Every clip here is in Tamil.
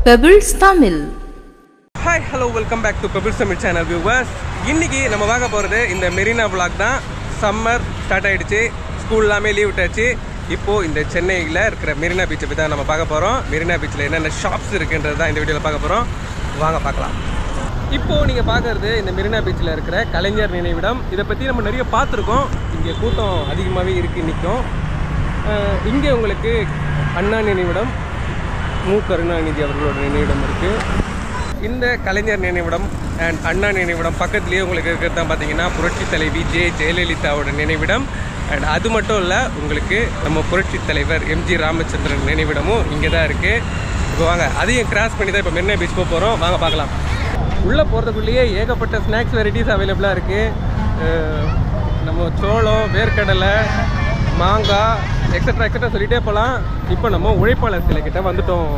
Pebbles Tamil hi hello welcome back to Pebbles Tamil channel viewers இன்னைக்கு நம்ம பார்க்க போகிறது இந்த மெரினா பிளாக் தான் சம்மர் ஸ்டார்ட் ஆயிடுச்சு ஸ்கூல் எல்லாமே லீவ் விட்டாச்சு இப்போது இந்த சென்னையில் இருக்கிற மெரினா பீச்சை பற்றி தான் நம்ம பார்க்க போகிறோம் மெரினா பீச்சில் என்னென்ன ஷாப்ஸ் இருக்குன்றது தான் இந்த வீடியோவில் பார்க்க போகிறோம் வாங்க பார்க்கலாம் இப்போது நீங்கள் பார்க்குறது இந்த மெரினா பீச்சில் இருக்கிற கலைஞர் நினைவிடம் இதை பற்றி நம்ம நிறைய பார்த்துருக்கோம் இங்கே கூட்டம் அதிகமாகவே இருக்குது நிற்கும் இங்கே உங்களுக்கு அண்ணா நினைவிடம் மு கருணாநிதி அவர்களோட நினைவிடம் இருக்குது இந்த கலைஞர் நினைவிடம் அண்ட் அண்ணா நினைவிடம் பக்கத்துலேயே உங்களுக்கு இருக்கிறது தான் பார்த்தீங்கன்னா புரட்சி தலைவி ஜெ ஜெயலலிதாவோட நினைவிடம் அண்ட் அது மட்டும் இல்லை உங்களுக்கு நம்ம புரட்சி தலைவர் எம்ஜி ராமச்சந்திரன் நினைவிடமும் இங்கே தான் இருக்குது இப்போ வாங்க அதையும் கிராஸ் பண்ணி தான் இப்போ மெரினா பீச் போக போகிறோம் வாங்க பார்க்கலாம் உள்ளே போகிறதுக்குள்ளேயே ஏகப்பட்ட ஸ்நாக்ஸ் வெரைட்டிஸ் அவைலபிளாக இருக்குது நம்ம சோளம் வேர்க்கடலை மாங்காய் எக்ஸட்ரா எக்ஸட்ரா சொல்லிட்டே போகலாம் இப்போ நம்ம உழைப்பாளர் சிலை கிட்ட வந்துட்டோம்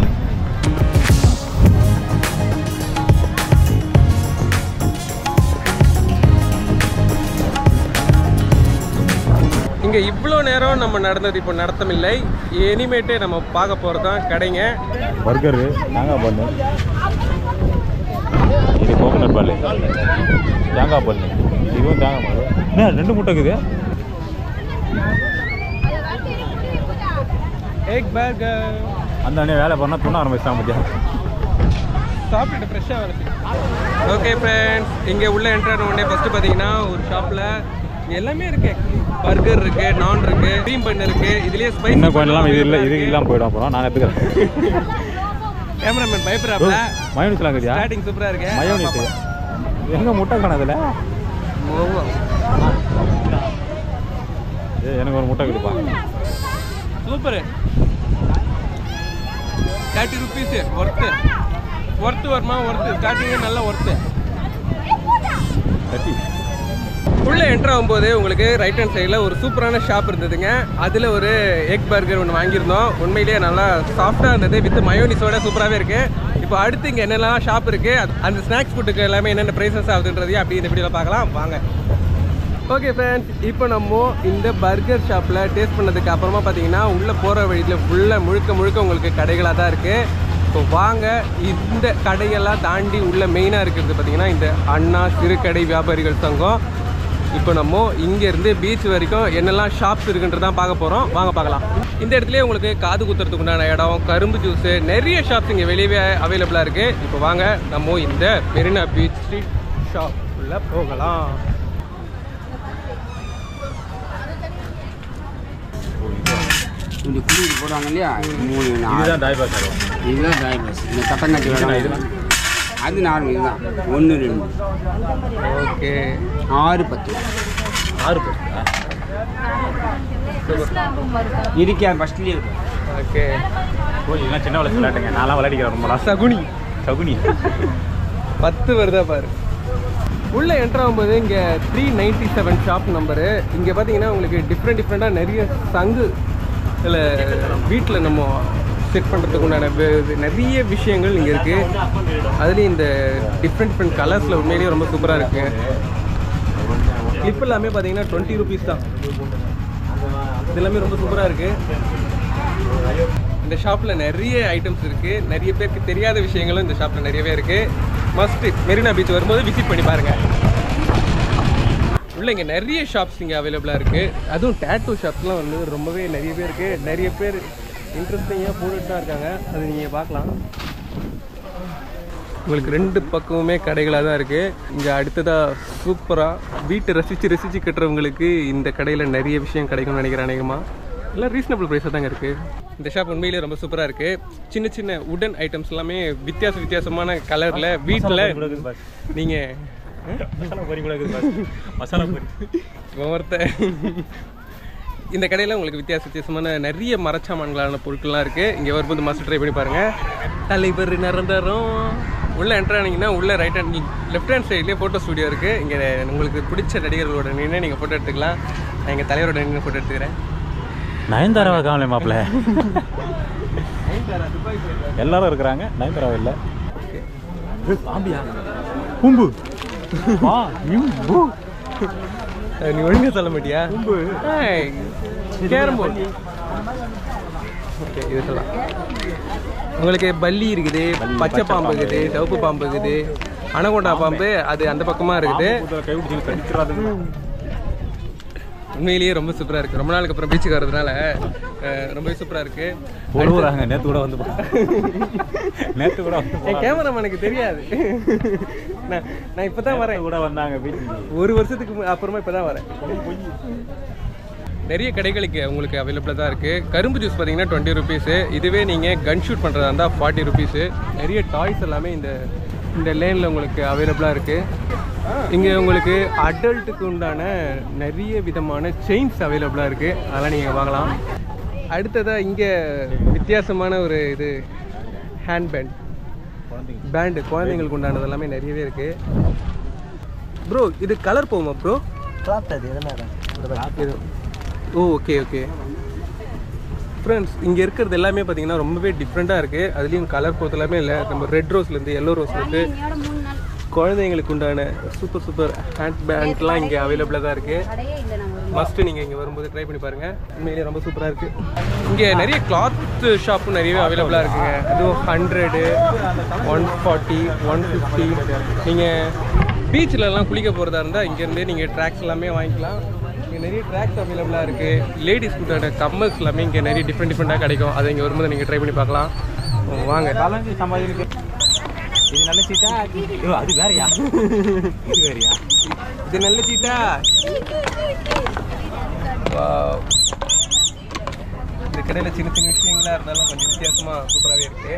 இங்கே இவ்வளோ நேரம் நம்ம நடந்தது இப்போ நடத்தமில்லை இனிமேட்டு நம்ம பார்க்க போகிறது தான் கடைங்க பர்கரு தேங்காய் பண்ணு இது கோகனட் பால் தேங்காய் பண்ணு இதுவும் தேங்காய் பால் என்ன ரெண்டு முட்டை இருக்குது எக் பர்கர் அந்த அண்ணே வேலை பண்ணால் துண்ண ஆரம்பிச்சிட்டான் பத்தியா சாப்பிட்டுட்டு ஃப்ரெஷ்ஷாக வேலை ஓகே ஃப்ரெண்ட்ஸ் இங்கே உள்ள என்ட்ரான உடனே ஃபஸ்ட்டு பார்த்தீங்கன்னா ஒரு ஷாப்பில் எல்லாமே இருக்கு பர்கர் இருக்கு நான் இருக்கு க்ரீம் பன் இருக்கு இதுலயே ஸ்பைஸ் இன்னும் கொஞ்சம் இது இல்லை இது இல்லாமல் போயிடும் அப்புறம் நான் எடுத்துக்கிறேன் கேமராமேன் பயப்படுறாப்ல மயோனிஸ்லாம் இருக்குதியா ஸ்டார்டிங் சூப்பரா இருக்கு மயோனிஸ் எங்கே முட்டை காணதில்ல ஏ எனக்கு ஒரு முட்டை கொடுப்பா super thirty rupees worth worth வருமா ஒர்த்து ஸ்டார்டிங்கே நல்லா ஒர்த்து கட்டி உள்ளே என்ட்ரு ஆகும்போது உங்களுக்கு ரைட் ஹேண்ட் சைடில் ஒரு சூப்பரான ஷாப் இருந்ததுங்க அதில் ஒரு எக் பர்கர் ஒன்று வாங்கியிருந்தோம் உண்மையிலேயே நல்லா சாஃப்டாக இருந்தது வித் மயோனிஸோட சூப்பராகவே இருக்குது இப்போ அடுத்து இங்கே என்னெல்லாம் ஷாப் இருக்குது அந்த ஸ்நாக்ஸ் ஃபுட்டுக்கு எல்லாமே என்னென்ன ப்ரைஸஸ் ஆகுதுன்றதையும் அப்படி இந்த வீடியோவில் பார்க்கலாம் வாங்க ஓகே ஃப்ரெண்ட்ஸ் இப்போ நம்ம இந்த பர்கர் ஷாப்பில் டேஸ்ட் பண்ணதுக்கு அப்புறமா பார்த்தீங்கன்னா உள்ளே போகிற வழியில் ஃபுல்லாக முழுக்க முழுக்க உங்களுக்கு கடைகளாக தான் இருக்குது இப்போ வாங்க இந்த கடையெல்லாம் தாண்டி உள்ள மெயினாக இருக்கிறது பார்த்தீங்கன்னா இந்த அண்ணா சிறுகடை வியாபாரிகள் சங்கம் இப்போ நம்ம இங்கேருந்து பீச் வரைக்கும் என்னெல்லாம் ஷாப்ஸ் இருக்குன்றதான் பார்க்க போகிறோம் வாங்க பார்க்கலாம் இந்த இடத்துலயே உங்களுக்கு காது குத்துறதுக்கு உண்டான இடம் கரும்பு ஜூஸு நிறைய ஷாப்ஸ் இங்கே வெளியவே அவைலபிளாக இருக்குது இப்போ வாங்க நம்ம இந்த மெரினா பீச் ஸ்ட்ரீட் ஷாப் உள்ள போகலாம் இந்த குடிக்கு போடுவாங்க இல்லையா மூணு நாலு இதுதான் தாய்பா சார் இதுதான் டிரைவர்ஸ் இந்த தட்டங்காட்டி இதுனா, வேணும் இதுனா? அது நார்மல் இதுதான் ஒன்று ரெண்டு ஓகே ஆறு பத்து ஆறு பேர் இருக்கா ஃபஸ்ட்லேயே இருக்கும் ஓகே ஓ இதெல்லாம் சின்ன வயசு விளையாட்டுங்க நான்லாம் விளையாடிக்கிறேன் ரொம்ப நாள் சகுனி சகுனி பத்து வருதா பாரு உள்ள என்ட்ரு ஆகும்போது இங்கே three ninety seven shop number இங்கே பார்த்தீங்கன்னா உங்களுக்கு டிஃப்ரெண்ட் டிஃப்ரெண்ட்டாக நிறைய சங்கு இல்லை வீட்டில் நம்ம செட் பண்ணுறதுக்கு உண்டான வே- வே- நிறைய விஷயங்கள் இங்கே இருக்குது அதுலேயும் இந்த டிஃப்ரெண்ட் டிஃப்ரெண்ட் கலர்ஸில் உண்மையிலேயே ரொம்ப சூப்பராக இருக்குது கிளிப் எல்லாமே பார்த்தீங்கன்னா டுவெண்ட்டி ருபீஸ் தான் இது எல்லாமே ரொம்ப சூப்பராக இருக்குது இந்த ஷாப்பில் நிறைய ஐட்டம்ஸ் இருக்குது நிறைய பேருக்கு தெரியாத விஷயங்களும் இந்த ஷாப்பில் நிறையவே இருக்குது மஸ்ட் மெரினா பீச் வரும்போது விசிட் பண்ணி பாருங்கள் உள்ள இங்கே நிறைய ஷாப்ஸ் இங்கே அவைலபிளாக இருக்குது அதுவும் டேட்டூ ஷாப்ஸ்லாம் வந்து ரொம்பவே நிறைய பேர் இருக்குது நிறைய பேர் இன்ட்ரெஸ்டிங்காக போட்டுட்டு தான் இருக்காங்க அது நீங்கள் பார்க்கலாம் உங்களுக்கு ரெண்டு பக்கமுமே கடைகளாக தான் இருக்குது இங்கே அடுத்ததாக சூப்பராக வீட்டை ரசித்து ரசித்து கட்டுறவங்களுக்கு இந்த கடையில் நிறைய விஷயம் கிடைக்கும்னு நினைக்கிறேன் அநேகமாக எல்லாம் ரீசனபிள் ப்ரைஸாக தாங்க இருக்குது இந்த ஷாப் உண்மையிலேயே ரொம்ப சூப்பராக இருக்குது சின்ன சின்ன உடன் ஐட்டம்ஸ் எல்லாமே வித்தியாச வித்தியாசமான கலரில் வீட்டில் நீங்கள் மசாலா பொரி கூட இருக்குது பாஸ். மசாலா பொரி ஒவ்வொருத்த இந்த கடையில் உங்களுக்கு வித்தியாச வித்தியாசமான நிறைய மரச்சாமான்களான பொருட்கள்லாம் இருக்குது இங்கே வரும்போது மஸ்ட் ட்ரை பண்ணி பாருங்கள் தலைவர் நிரந்தரம் உள்ளே என்ட்ரு ஆனீங்கன்னா உள்ளே ரைட் ஹேண்ட் லெஃப்ட் ஹேண்ட் சைட்லேயே ஃபோட்டோ ஸ்டுடியோ இருக்குது இங்கே உங்களுக்கு பிடிச்ச நடிகர்களோட நின்று நீங்கள் ஃபோட்டோ எடுத்துக்கலாம் நான் எங்கள் தலைவரோட நின்று ஃபோட்டோ எடுத்துக்கிறேன் நயன்தாராவா காணல மாப்பிள்ள எல்லாரும் இருக்கிறாங்க நயன்தாராவா இல்லை பாம்பியா பூம்பு வா இம்பு அஹ் நீ ஒழுங்கா சொல்ல மாட்டியா கேரம் போர்டு ஓகே இது சொல்லலாம் உங்களுக்கு பல்லி இருக்குது பச்சை பாம்பு இருக்குது சிவப்பு பாம்பு இருக்குது அனகொண்டா பாம்பு அது அந்த பக்கமா இருக்குது கை பிடிச்சி கடிச்சிடாது உண்மையிலேயே ரொம்ப சூப்பரா இருக்கு ரொம்ப நாளுக்கு அப்புறம் பீச்சுக்கு வர்றதுனால அஹ், ரொம்பவே சூப்பரா இருக்கு போடுவாங்க நேத்து கூட வந்து நேத்து கூட வந்து என் கேமராமேனுக்கு தெரியாது நான் நான் இப்பதான் வரேன் கூட வந்தாங்க பீச்சுக்கு ஒரு வருஷத்துக்கு மு- அப்புறமா இப்பதான் வரேன் நிறைய கடைகளுக்கு உங்களுக்கு அவைலபிளாக தான் இருக்குது கரும்பு ஜூஸ் பார்த்தீங்கன்னா டுவெண்ட்டி ருபீஸு இதுவே நீங்கள் கன் ஷூட் பண்ணுறதா இருந்தால் ஃபார்ட்டி ருபீஸு நிறைய டாய்ஸ் எல்லாமே இந்த இந்த லேனில் உங்களுக்கு அவைலபிளாக இருக்குது இங்கே உங்களுக்கு அடல்ட்டுக்கு உண்டான நிறைய விதமான செயின்ஸ் அவைலபிளாக இருக்குது அதெல்லாம் நீங்கள் வாங்கலாம் அடுத்ததாக இங்கே வித்தியாசமான ஒரு இது ஹேண்ட் பேண்ட் பேண்டு குழந்தைங்களுக்கு உண்டானது எல்லாமே நிறையவே இருக்குது ப்ரோ இது கலர் போகுமா ப்ரோ இது ஓ ஓகே ஓகே ஃப்ரெண்ட்ஸ் இங்கே இருக்கிறது எல்லாமே பார்த்தீங்கன்னா ரொம்பவே டிஃப்ரெண்ட்டாக இருக்குது அதுலேயும் கலர் போகிறது எல்லாமே இல்லை நம்ம ரெட் ரோஸ்லேருந்து எல்லோ ரோஸ்லேருந்து குழந்தைங்களுக்கு உண்டான சூப்பர் சூப்பர் ஹேண்ட் பேண்ட்லாம் இங்கே அவைலபிளாக தான் இருக்குது மஸ்ட்டு நீங்கள் இங்கே வரும்போது ட்ரை பண்ணி பாருங்கள் உண்மையிலேயே ரொம்ப சூப்பராக இருக்குது இங்கே நிறைய கிளாத் ஷாப்பும் நிறையவே அவைலபிளாக இருக்குங்க அதுவும் hundred one forty one fifty நீங்கள் பீச்சிலலாம் குளிக்க போகிறதா இருந்தால் இங்கேருந்தே நீங்கள் ட்ராக்ஸ் எல்லாமே வாங்கிக்கலாம் இங்கே நிறைய ட்ராக்ஸ் அவைலபிளாக இருக்குது லேடிஸ் கூட்டான கம்மல்ஸ் எல்லாமே இங்கே நிறைய டிஃப்ரெண்ட் டிஃப்ரெண்ட்டாக கிடைக்கும் அதை இங்கே வரும்போது நீங்கள் ட்ரை பண்ணி பார்க்கலாம் வாங்க கலஞ்சி சம்பாதிக்கு இது நல்ல சீட்டா ஐயோ, அது வேறயா இது வேறயா இது நல்ல சீட்டா Wow. இந்த கடையில் சின்ன சின்ன விஷயங்களா இருந்தாலும் கொஞ்சம் வித்தியாசமா சூப்பராகவே இருக்கு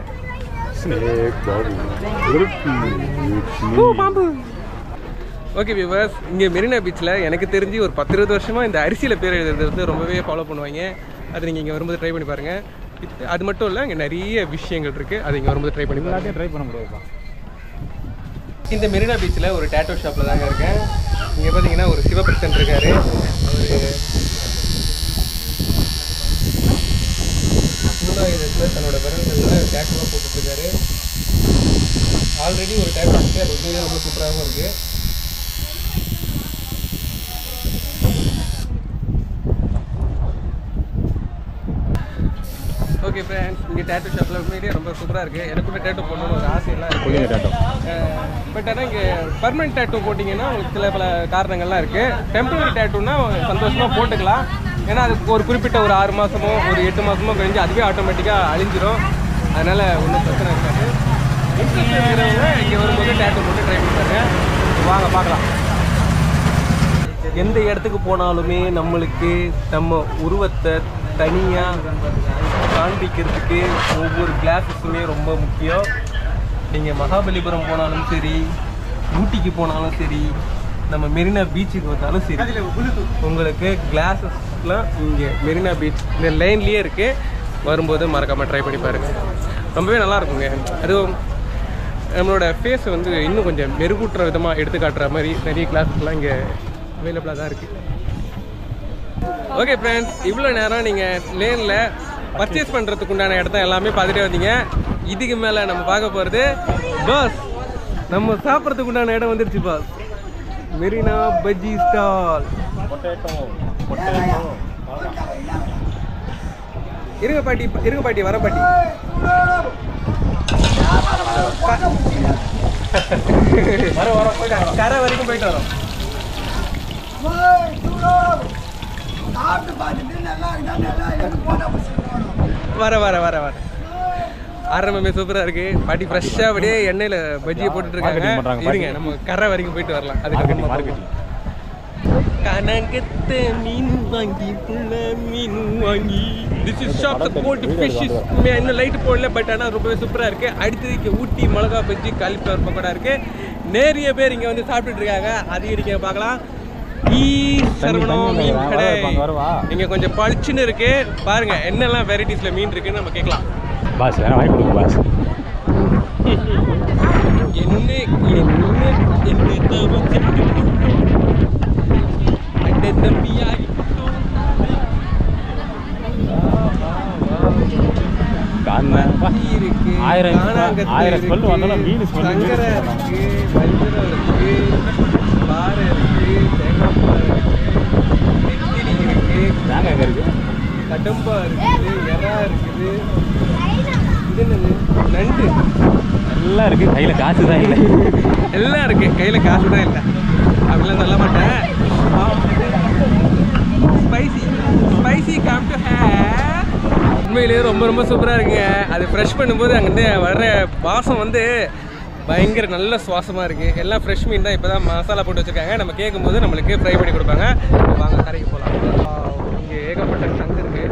ஓகே விவர்ஸ் இங்கே மெரினா பீச்சில் எனக்கு தெரிஞ்சு ஒரு பத்து இருபது வருஷமா இந்த அரிசியில் பேர் எழுதுறது வந்து ரொம்பவே ஃபாலோ பண்ணுவாங்க அது நீங்கள் இங்கே வரும்போது ட்ரை பண்ணி பாருங்கள் இது- அது மட்டும் இல்லை இங்கே நிறைய விஷயங்கள் இருக்குது அது இங்கே வரும்போது ட்ரை பண்ணி பாருங்க எல்லாத்தையும் ட்ரை பண்ண முடியாதுப்பா இந்த மெரினா பீச்சில் ஒரு டேட்டோ ஷாப்பில் தாங்க இருக்கேன் இங்கே பார்த்தீங்கன்னா ஒரு சிவபிரசன் இருக்காரு அவர் மூணாயிரத்தில் தன்னோட விரல்களில் டேட்டோவாக போட்டுட்ருக்காரு ஆல்ரெடி ஒரு டேட்டோ இருக்குது அது உண்மையிலே ரொம்ப சூப்பராகவும் இருக்குது ஓகே ஃப்ரெண்ட்ஸ் இங்கே டேட்டோ ஷாப்பில் உண்மையிலேயே ரொம்ப சூப்பராக இருக்குது எனக்குமே டேட்டோ போடணும்னு ஒரு ஆசையெல்லாம் இருக்குது புள்ளிங்க டேட்டோ பட் ஆனால் இங்கே பர்மனெண்ட் டேட்டூ போட்டிங்கன்னா உங்களுக்கு சில பல காரணங்கள்லாம் இருக்குது டெம்பரரி டேட்டூனா சந்தோஷமாக போட்டுக்கலாம் ஏன்னா அதுக்கு ஒரு குறிப்பிட்ட ஒரு ஆறு மாதமோ ஒரு எட்டு மாதமோ கழிஞ்சு அதுவே ஆட்டோமேட்டிக்காக அழிஞ்சிரும் அதனால் ஒன்றும் பிரச்சனை இருக்காது இன்ட்ரெஸ்ட் இருக்கிறவங்க இங்கே வரும்போது டேட்டூ போட்டு ட்ரை பண்ணி பாருங்க வாங்க பார்க்கலாம் எந்த இடத்துக்கு போனாலுமே நம்மளுக்கு நம்ம உருவத்தை தனியாக காண்பிக்கிறதுக்கு ஒவ்வொரு கிளாஸஸுமே ரொம்ப முக்கியம் நீங்கள் மகாபலிபுரம் போனாலும் சரி ஊட்டிக்கு போனாலும் சரி நம்ம மெரினா பீச்சுக்கு வந்தாலும் சரி உங்களுக்கு கிளாஸஸ்லாம் இங்கே மெரினா பீச் இந்த லைன்லேயே இருக்குது வரும்போது மறக்காமல் ட்ரை பண்ணி பாருங்க ரொம்பவே நல்லா இருக்குங்க அதுவும் நம்மளோட ஃபேஸை வந்து இன்னும் கொஞ்சம் மெருகூட்டுற விதமாக எடுத்து காட்டுற மாதிரி நிறைய கிளாஸஸ்லாம் இங்கே அவைலபிளாக தான் இருக்குது ஓகே ஃப்ரெண்ட்ஸ் இவ்வளோ நேரம் நீங்கள் லேனில் பர்ச்சேஸ் பண்ணுறதுக்கு உண்டான இடத்த எல்லாமே பார்த்துட்டே வந்தீங்க இதுக்கு மேலே நம்ம பார்க்க போகிறது பாஸ் நம்ம சாப்பிட்றதுக்கு உண்டான இடம் வந்துருச்சு boss Marina bajji stall potato potato இருங்க பாட்டி இருங்க பாட்டி வர பாட்டி வர வர போயிட்டு கரை வரைக்கும் போயிட்டு வரோம் வர வர வர வர ஆரம்பமே சூப்பரா இருக்கு பாட்டி ஃப்ரெஷ்ஷாக அப்படியே எண்ணெயில பஜ்ஜியை போட்டுட்டு இருக்காங்க Marketing பண்றாங்க, இருங்க நம்ம கரை வரைக்கும் போயிட்டு வரலாம் அதுக்கு மார்க்கெட்டிங் அப்புறமா மார்க்கெட்டிங் கனகத்த மீன் வாங்கி புள்ள மீன் வாங்கி this is shop the gold fish இன்னும் லைட் போடல பட் ஆனால் ரொம்பவே சூப்பராக இருக்கு அடுத்தது இங்கே ஊட்டி மிளகா பஜ்ஜி காலிஃப்ளவர் பக்கோடா இருக்கு நிறைய பேர் இங்கே வந்து சாப்பிட்டுட்டு இருக்காங்க அதையும் நீங்கள் பார்க்கலாம் ஈ சரவணம் தண்ணி மீன் வர, கடை வர, வரவா? இங்கே கொஞ்சம் பளிச்சுன்னு இருக்கு பாருங்க என்னெல்லாம் வெரைட்டிஸ்ல மீன் இருக்குன்னு நம்ம கேட்கலாம் பாஸ் வேணா வாங்கி கொடுங்க பாஸ் என்ன என்ன என்ன தவம் செஞ்சு விட்டோம்? அண்ணன் தம்பியாகி விட்டோம். காரணம் பத்தி இருக்கு ஆயிரம் காணாங்கத்தை ஆயிரம் smell இருக்கு, வந்தாலும் மீன் smell மீன் சங்கரை smell இருக்கு வஞ்சரம் இருக்கு பாறை இருக்கு தேங்காய் பாறை இருக்கு கடம்பா இருக்குது எறா இருக்குது இது என்னது நண்டு எல்லாம் இருக்கு கையில காசு தான் இல்லை எல்லாம் இருக்கு கையில காசு தான் இல்லை அப்படிலாம் சொல்ல மாட்டேன் ஸ்பைசி ஸ்பைசி கம் டு உண்மையிலேயே ரொம்ப ரொம்ப சூப்பராக இருக்குங்க அது ஃப்ரெஷ் பண்ணும்போது அங்கேருந்து வர்ற வாசம் வந்து பயங்கர நல்ல சுவாசமாக இருக்குது எல்லாம் ஃப்ரெஷ் மீன் தான் இப்போ தான் மசாலா போட்டு வச்சுருக்காங்க நம்ம கேட்கும்போது நம்மளுக்கு ஃப்ரை பண்ணி கொடுப்பாங்க வாங்க கரைக்கு போகலாம் இங்கே ஏகப்பட்ட சங்கு இருக்குது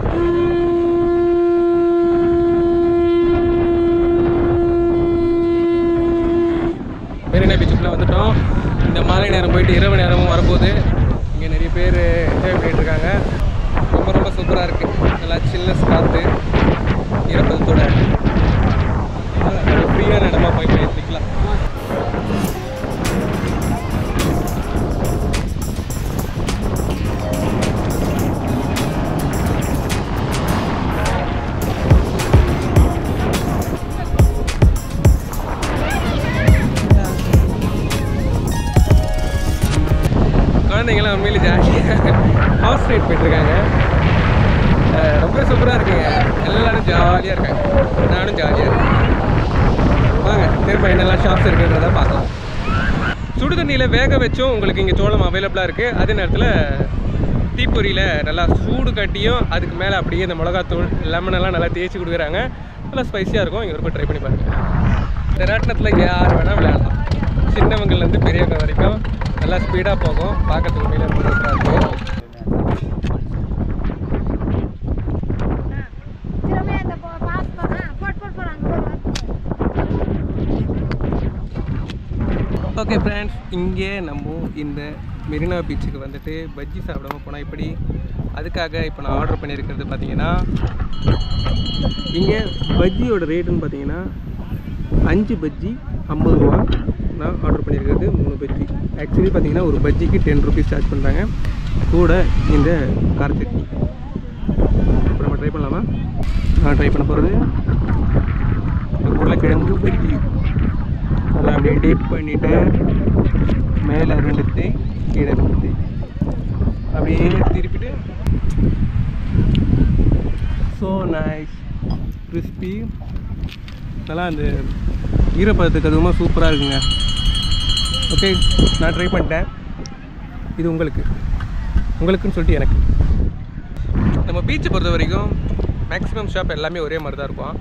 மெரினா பீச்சுக்குள்ளே வந்துட்டோம் இந்த மாலை நேரம் போயிட்டு இரவு நேரமும் வரப்போகுது இங்கே நிறைய பேர் என்ஜாய் பண்ணிட்டு இருக்காங்க ரொம்ப ரொம்ப சூப்பராக இருக்குது நல்லா சில்னஸ் காற்று ஈரப்பதத்தோட ஃப்ரீயான இடமா போய் போய் நிற்கலாம் குழந்தைங்களாம் உண்மையிலே ஜாலியாக ஹார்ஸ் ரைட் போயிட்டுருக்காங்க அஹ் ரொம்ப சூப்பராக இருக்குங்க எல்லாரும் ஜாலியாக இருக்காங்க நானும் ஜாலியாக இருக்கேன் வாங்க திரும்ப என்னெல்லாம் ஷாப்ஸ் இருக்குன்றத பார்க்கலாம் சுடு தண்ணியில் வேக வச்சும் உங்களுக்கு இங்கே சோளம் அவைலபிளாக இருக்குது அதே நேரத்தில் தீப்பொரியில் நல்லா சூடு கட்டியும் அதுக்கு மேலே அப்படியே இந்த மிளகாத்தூள் லெமன் எல்லாம் நல்லா தேய்ச்சி கொடுக்குறாங்க நல்லா ஸ்பைஸியாக இருக்கும் இங்கே ஒரு ட்ரை பண்ணி பாருங்க இந்த ராட்டினத்தில் யார் வேணால் விளையாடலாம் சின்னவங்கள்லேருந்து பெரியவங்க வரைக்கும் நல்லா ஸ்பீடாக போகும் பார்க்கறதுக்கு உண்மையிலே ரொம்ப சூப்பராக இருக்கும் திரும்ப அந்த போ- பாஸ் பண்ண போட் போட் போறாங்க ஓகே ஃப்ரெண்ட்ஸ் இங்கே நம்ம இந்த மெரினா பீச்சுக்கு வந்துட்டு பஜ்ஜி சாப்பிடாம போனால் இப்படி அதுக்காக இப்போ நான் ஆர்டர் பண்ணியிருக்கிறது பார்த்தீங்கன்னா இங்கே பஜ்ஜியோட ரேட்டுன்னு பார்த்தீங்கன்னா அஞ்சு பஜ்ஜி ஐம்பது ரூபா நான் ஆர்டர் பண்ணியிருக்கிறது மூணு பஜ்ஜி ஆக்சுவலி பார்த்தீங்கன்னா ஒரு பஜ்ஜிக்கு டென் ருபீஸ் சார்ஜ் பண்ணுறாங்க கூட இந்த கார சட்னி இப்போ நம்ம ட்ரை பண்ணலாமா நான் ட்ரை பண்ண போகிறது உருளைக்கிழங்கு பஜ்ஜி அதை அப்படியே டீப் பண்ணிவிட்டு மேலே ரெண்டு தே கீழே ரெண்டு தே அப்படியே திருப்பிட்டு ஸோ நைஸ் கிறிஸ்பி நல்லா அந்த ஈரப்பதத்துக்கு அதுவுமா சூப்பராக இருக்குங்க ஓகே நான் ட்ரை பண்ணிட்டேன் இது உங்களுக்கு உங்களுக்குன்னு சொல்லிட்டு எனக்கு நம்ம பீச்சை பொறுத்த வரைக்கும் மேக்ஸிமம் ஷாப் எல்லாமே ஒரே மாதிரி தான் இருக்கும்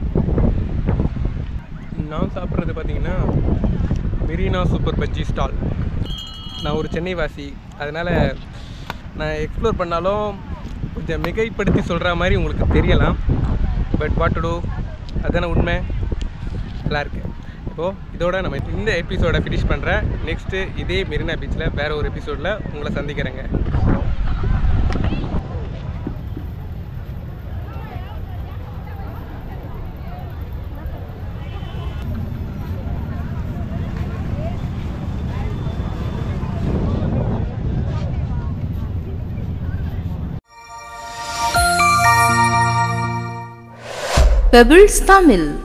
நான் சாப்பிட்றது பார்த்தீங்கன்னா மெரினா சூப்பர் பஜ்ஜி ஸ்டால் நான் ஒரு சென்னை வாசி அதனால் நான் எக்ஸ்ப்ளோர் பண்ணாலும் கொஞ்சம் மிகைப்படுத்தி சொல்கிற மாதிரி உங்களுக்கு தெரியலாம் பட் வாட் டு டூ அதான உண்மை நல்லா இருக்கு இப்போது இதோட நம்ம இந்த எபிசோட ஃபினிஷ் பண்ணுறேன் நெக்ஸ்ட்டு இதே மெரினா பீச்சில் வேறு ஒரு எபிசோடில் உங்களை சந்திக்கிறேங்க Pebbles Tamil